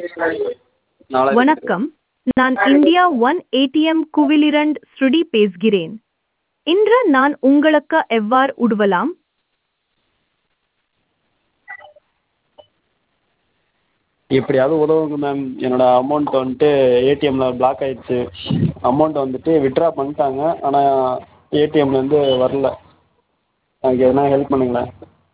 நாளை வணக்கம் நான் இந்தியா ஒன் ஏடிஎம் குவிலிரண்ட் ஸ்ருடி பேசுகிறேன் இன்று நான் உங்களுக்கு எவ்வாறு உதவலாம் எப்படியாவது உதவுங்க மேம் என்னோட அமௌண்ட் வந்துட்டு ஏடிஎம்மில் பிளாக் ஆயிடுச்சு அமௌண்ட் வந்துட்டு வித்ட்ரா பண்ணிட்டாங்க ஆனால் ஏடிஎம்லேருந்து வரல அதுக்கு எதனா ஹெல்ப் பண்ணுங்களேன்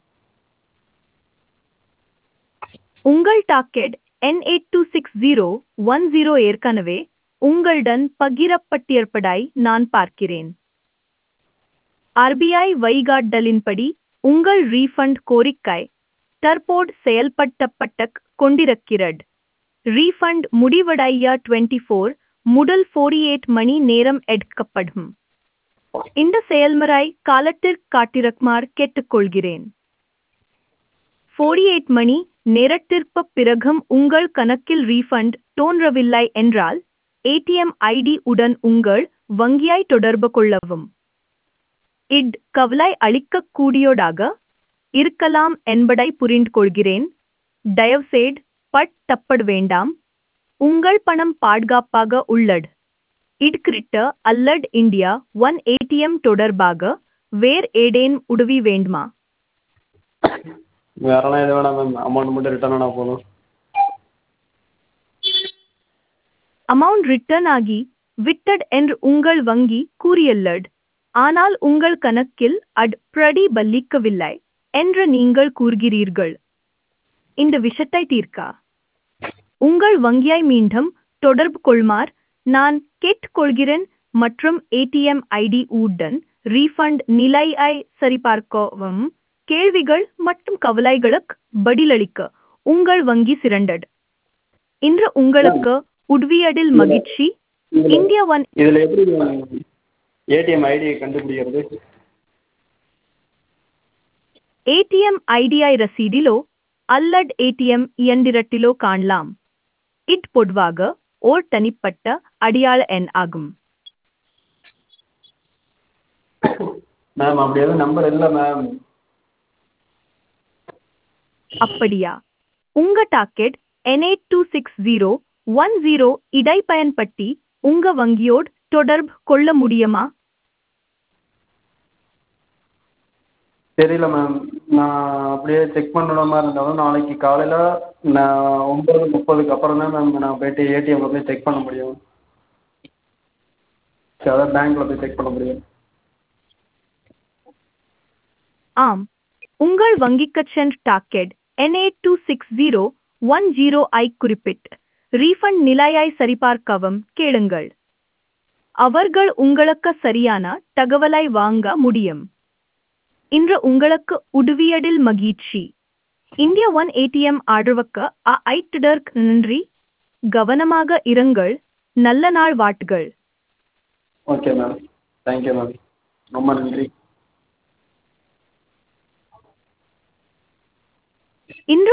உங்கள் docket N eight two six zero one zero ஏற்கனவே உங்களுடன் பகிரப்பட்டிருப்பதாய் நான் பார்க்கிறேன் ஆர்பிஐ வழிகாட்டலின்படி உங்கள் ரீஃபண்ட் கோரிக்கை தற்போது செயல்படுத்தப்பட்டு கொண்டிருக்கிறது ரீஃபண்ட் முடிவடைய டுவெண்ட்டி ஃபோர் முதல் ஃபோர்டி எயிட் மணி நேரம் எடுக்கப்படும் இந்த செயல்முறை காலத்திற்கு காட்டிருக்குமாறு கேட்டுக்கொள்கிறேன் ஃபோர்டி எயிட் மணி நேரத்திற்கு பிறகும் உங்கள் கணக்கில் ரீஃபண்ட் தோன்றவில்லை என்றால் ஏடிஎம் ஐடி உடன் உங்கள் வங்கியை தொடர்பு கொள்ளவும் இட் கவலை அளிக்கக்கூடியதாக இருக்கலாம் என்பதை புரிந்து கொள்கிறேன் தயவுசெய்து பட் தப்பட வேண்டாம் உங்கள் பணம் பாதுகாப்பாக உள்ளது இது குறித்த அல்லட் இந்தியா ஒன் ஏடிஎம் தொடர்பாக வேறு ஏதேனும் உதவி வேண்டுமா வேறெல்லாம் எது வேணாம் மேம் அமௌண்ட் மட்டும் ரிட்டர்ன் ஆனால் போதும் அமௌண்ட் ரிட்டர்ன் ஆகி விட்டட் என்று உங்கள் வங்கி கூறியுள்ளது ஆனால் உங்கள் கணக்கில் அது பிரதிபலிக்கவில்லை என்று நீங்கள் கூறுகிறீர்கள் இந்த விஷயத்தை தீர்க்க உங்கள் வங்கியை மீண்டும் தொடர்பு கொள்மார் நான் கேட்டுக்கொள்கிறேன் மற்றும் ஏடிஎம் ஐடி உடன் ரீஃபண்ட் நிலையை சரிபார்க்கவும் கேள்விகள் மற்றும் கவலைகளுக்கு பதிலளிக்க உங்கள் வங்கி சிறந்தது இன்று உங்களுக்கு உதவியதில் மகிழ்ச்சி இந்தியா ஒன் இதில் எப்படி ஏடிஎம் ஐடியை கண்டுபிடிக்கிறது ఏటీఎం ఐడిఐ రసీదిలో అల్లడ్ ఏటీఎం இயந்திரத்திலோ காணலாம் இட் பொதுவாக ஓர் தனிப்பட்ட அடையாள எண் ஆகும் மேம் அப்படி எதுவும் நம்பர் இல்லை மேம் அப்படியா உங்க docket N eight two six zero one zero இடை பயன்படுத்தி உங்க வங்கியோடு தொடர்பு கொள்ள முடியுமா தெரியல மேம் நான் அப்படியே செக் பண்ணுற மாதிரி இருந்தாலும் நாளைக்கு காலையில் நான் ஒம்பது முப்பதுக்கு அப்புறம் தான் மேம் நான் போயிட்டு ஏடிஎம்மில் போய் செக் பண்ண முடியும் சரி அதான் பேங்க்கில் போய் செக் பண்ண முடியும் ஆம் உங்கள் வங்கிக்குச் சென்ற docket N eight two six zero one zero ஐ குறிப்பிட்டு ரீஃபண்ட் நிலையை சரிபார்க்கவும் கேளுங்கள் அவர்கள் உங்களுக்கு சரியான தகவலை வாங்க முடியும் இன்று உங்களுக்கு உதவியதில் மகிழ்ச்சி இந்தியா ஒன் ஏடிஎம் ஆதரவுக்கு ஆ ஐட்டதற்கு நன்றி கவனமாக இருங்கள் நல்ல நாள் வாட்டுகள் ஓகே மேம் தேங்க்யூ மேம் ரொம்ப நன்றி